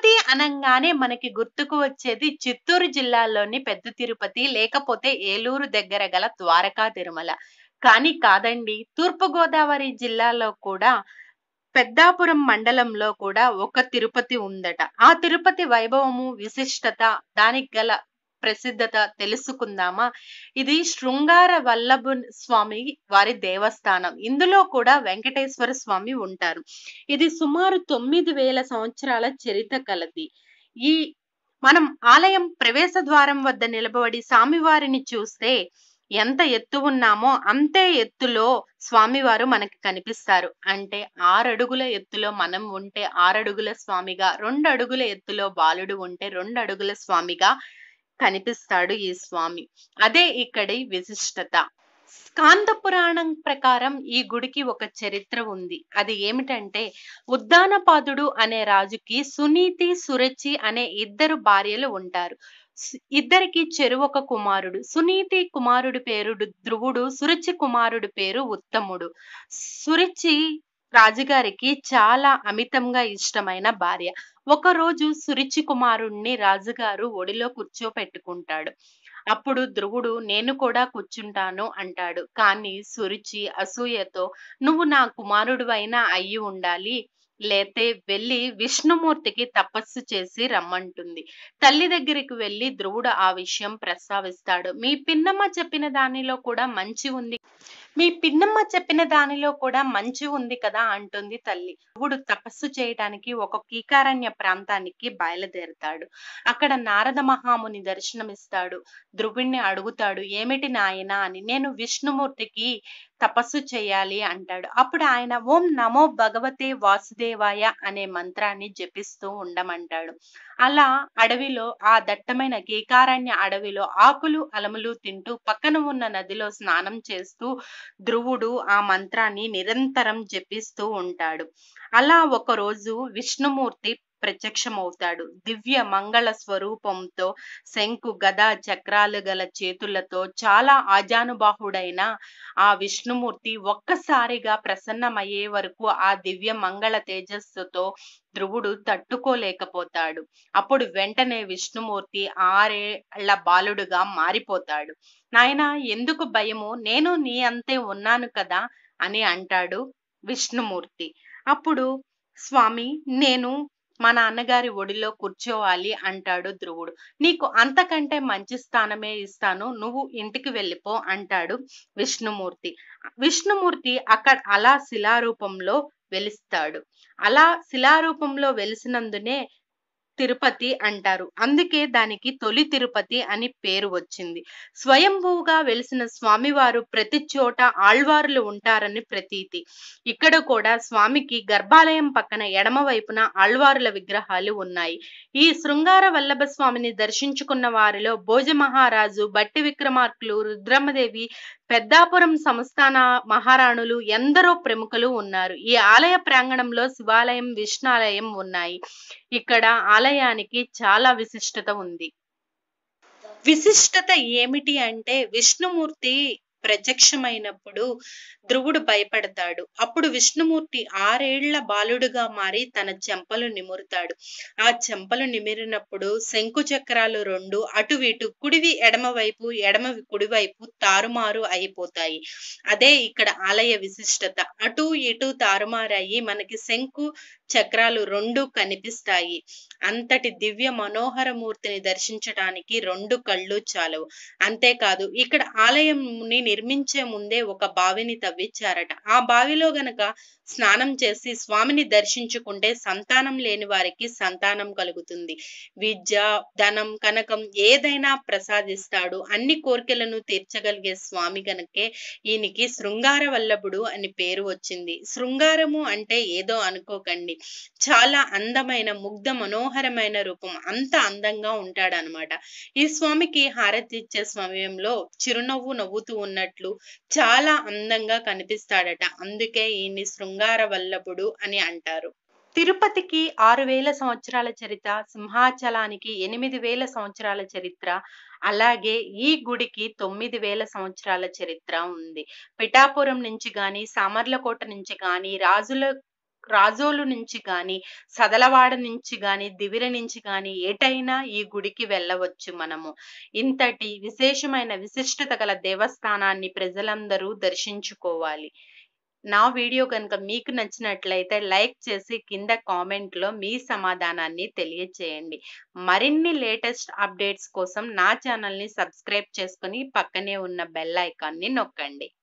తిరుపతి అనంగానే మనకి గుర్తుకు వచ్చేది చిత్తూరు జిల్లాలోని పెద్ద తిరుపతి లేకపోతే ఏలూరు దగ్గర గల ద్వారకా తిరుమల కానీ కాదండి తూర్పుగోదావరి జిల్లాలో కూడా పెద్దాపురం మండలంలో కూడా ఒక తిరుపతి ఉందట ఆ తిరుపతి వైభవము విశిష్టత దానికి గల ప్రసిద్ధత తెలుసుకుందామా ఇది శృంగార వల్లభ స్వామి వారి దేవస్థానం ఇందులో కూడా వెంకటేశ్వర స్వామి ఉంటారు ఇది సుమారు తొమ్మిది వేల సంవత్సరాల చరిత్ర కలది ఈ మనం ఆలయం ప్రవేశ ద్వారం వద్ద నిలబడి స్వామివారిని చూస్తే ఎంత ఎత్తు ఉన్నామో అంతే ఎత్తులో స్వామివారు మనకి కనిపిస్తారు అంటే ఆరడుగుల ఎత్తులో మనం ఉంటే ఆరడుగుల స్వామిగా రెండు అడుగుల ఎత్తులో బాలుడు ఉంటే రెండు అడుగుల స్వామిగా కనిపిస్తాడు ఈ స్వామి అదే ఇక్కడి విశిష్టత స్కాంద పురాణం ప్రకారం ఈ గుడికి ఒక చరిత్ర ఉంది అది ఏమిటంటే ఉద్దానపాదుడు అనే రాజుకి సునీతి సురచి అనే ఇద్దరు భార్యలు ఉంటారు సు- ఇద్దరికి చెరువొక కుమారుడు సునీతి కుమారుడి పేరు ధ్రువుడు సురుచి కుమారుడి పేరు ఉత్తముడు సురుచి రాజుగారికి చాలా అమితంగా ఇష్టమైన భార్య ఒకరోజు సురుచి కుమారుణ్ణి రాజుగారు ఒడిలో కూర్చోపెట్టుకుంటాడు అప్పుడు ధ్రువుడు నేను కూడా కూర్చుంటాను అంటాడు కానీ సురుచి అసూయతో నువ్వు నా కుమారుడివైనా అయ్యి ఉండాలి లేతే వెళ్ళి విష్ణుమూర్తికి తపస్సు చేసి రమ్మంటుంది తల్లి దగ్గరికి వెళ్ళి ధ్రువుడు ఆ విషయం ప్రస్తావిస్తాడు మీ పిన్నమ్మ చెప్పిన దానిలో కూడా మంచి ఉంది మీ పిన్నమ్మ చెప్పిన దానిలో కూడా మంచి ఉంది కదా అంటుంది తల్లి ధ్రువుడు తపస్సు చేయడానికి ఒక కీకారణ్య ప్రాంతానికి బయలుదేరుతాడు అక్కడ నారద మహాముని దర్శనమిస్తాడు ధ్రువుణ్ణి అడుగుతాడు ఏమిటి నాయనా అని నేను విష్ణుమూర్తికి తపస్సు చేయాలి అంటాడు అప్పుడు ఆయన ఓం నమో భగవతే వాసుదేవాయ అనే మంత్రాన్ని జపిస్తూ ఉండమంటాడు అలా అడవిలో ఆ దట్టమైన కీకారణ్య అడవిలో ఆకులు అలములు తింటూ పక్కన ఉన్న నదిలో స్నానం చేస్తూ ధ్రువుడు ఆ మంత్రాన్ని నిరంతరం జపిస్తూ ఉంటాడు అలా ఒకరోజు విష్ణుమూర్తి ప్రత్యక్షమవుతాడు దివ్య మంగళ స్వరూపంతో శంకు గద చక్రాలు గల చేతులతో చాలా ఆజానుబాహుడైన ఆ విష్ణుమూర్తి ఒక్కసారిగా ప్రసన్నమయ్యే వరకు ఆ దివ్య మంగళ తేజస్సుతో ధ్రువుడు తట్టుకోలేకపోతాడు అప్పుడు వెంటనే విష్ణుమూర్తి ఆరేళ్ల బాలుడుగా మారిపోతాడు నాయనా ఎందుకు భయము నేను నీ అంతే ఉన్నాను కదా అని అంటాడు విష్ణుమూర్తి అప్పుడు స్వామి నేను మా నాన్నగారి ఒడిలో కూర్చోవాలి అంటాడు ధ్రువుడు నీకు అంతకంటే మంచి స్థానమే ఇస్తాను నువ్వు ఇంటికి వెళ్ళిపో అంటాడు విష్ణుమూర్తి విష్ణుమూర్తి అక్కడ అలా శిలారూపంలో వెలుస్తాడు అలా శిలారూపంలో వెలిసినందునే తిరుపతి అంటారు అందుకే దానికి తొలి తిరుపతి అని పేరు వచ్చింది స్వయంభూగా వెలిసిన స్వామివారు ప్రతి చోట ఆళ్వారులు ఉంటారని ప్రతీతి ఇక్కడ కూడా స్వామికి గర్భాలయం పక్కన ఎడమ వైపున ఆళ్వారుల విగ్రహాలు ఉన్నాయి ఈ శృంగార వల్లభ స్వామిని దర్శించుకున్న వారిలో భోజ మహారాజు బట్టి విక్రమార్కులు రుద్రమదేవి పెద్దాపురం సంస్థాన మహారాణులు ఎందరో ప్రముఖులు ఉన్నారు ఈ ఆలయ ప్రాంగణంలో శివాలయం విష్ణాలయం ఉన్నాయి ఇక్కడ ఆలయానికి చాలా విశిష్టత ఉంది విశిష్టత ఏమిటి అంటే విష్ణుమూర్తి ప్రత్యక్షమైనప్పుడు ధ్రువుడు భయపడతాడు అప్పుడు విష్ణుమూర్తి ఆరేళ్ల బాలుడుగా మారి తన చెంపలు నిమురుతాడు ఆ చెంపలు నిమిరినప్పుడు శంకు చక్రాలు రెండు అటు ఇటు కుడివి ఎడమ వైపు ఎడమ కుడివైపు తారుమారు అయిపోతాయి అదే ఇక్కడ ఆలయ విశిష్టత అటు ఇటు తారుమారయ్యి మనకి శంకు చక్రాలు రెండు కనిపిస్తాయి అంతటి దివ్య మనోహర మూర్తిని దర్శించటానికి రెండు కళ్ళు చాలవు అంతేకాదు ఇక్కడ ఆలయంని నిర్మించే ముందే ఒక బావిని తవ్వించారట ఆ బావిలో గనక స్నానం చేసి స్వామిని దర్శించుకుంటే సంతానం లేని వారికి సంతానం కలుగుతుంది విద్య ధనం కనకం ఏదైనా ప్రసాదిస్తాడు అన్ని కోరికలను తీర్చగలిగే స్వామి గనకే ఈయనకి శృంగార వల్లభుడు అని పేరు వచ్చింది శృంగారము అంటే ఏదో అనుకోకండి చాలా అందమైన ముగ్ధ మనోహరమైన రూపం అంత అందంగా ఉంటాడనమాట ఈ స్వామికి హారతి ఇచ్చే సమయంలో చిరునవ్వు నవ్వుతూ ఉన్నట్లు చాలా అందంగా కనిపిస్తాడట అందుకే ఈయన్ని శృంగార వల్లభుడు అని అంటారు తిరుపతికి ఆరు వేల సంవత్సరాల చరిత్ర సింహాచలానికి ఎనిమిది వేల సంవత్సరాల చరిత్ర అలాగే ఈ గుడికి తొమ్మిది వేల సంవత్సరాల చరిత్ర ఉంది పిఠాపురం నుంచి గాని సామర్లకోట నుంచి గాని రాజుల రాజోలు నుంచి గాని సదలవాడ నుంచి గాని దివిర నుంచి గాని ఏటైనా ఈ గుడికి వెళ్ళవచ్చు మనము ఇంతటి విశేషమైన విశిష్టత గల దేవస్థానాన్ని ప్రజలందరూ దర్శించుకోవాలి నా వీడియో కనుక మీకు నచ్చినట్లయితే లైక్ చేసి కింద కామెంట్లో మీ సమాధానాన్ని తెలియచేయండి మరిన్ని లేటెస్ట్ అప్డేట్స్ కోసం నా ఛానల్ని సబ్స్క్రైబ్ చేసుకుని పక్కనే ఉన్న బెల్ ఐకాన్ని నొక్కండి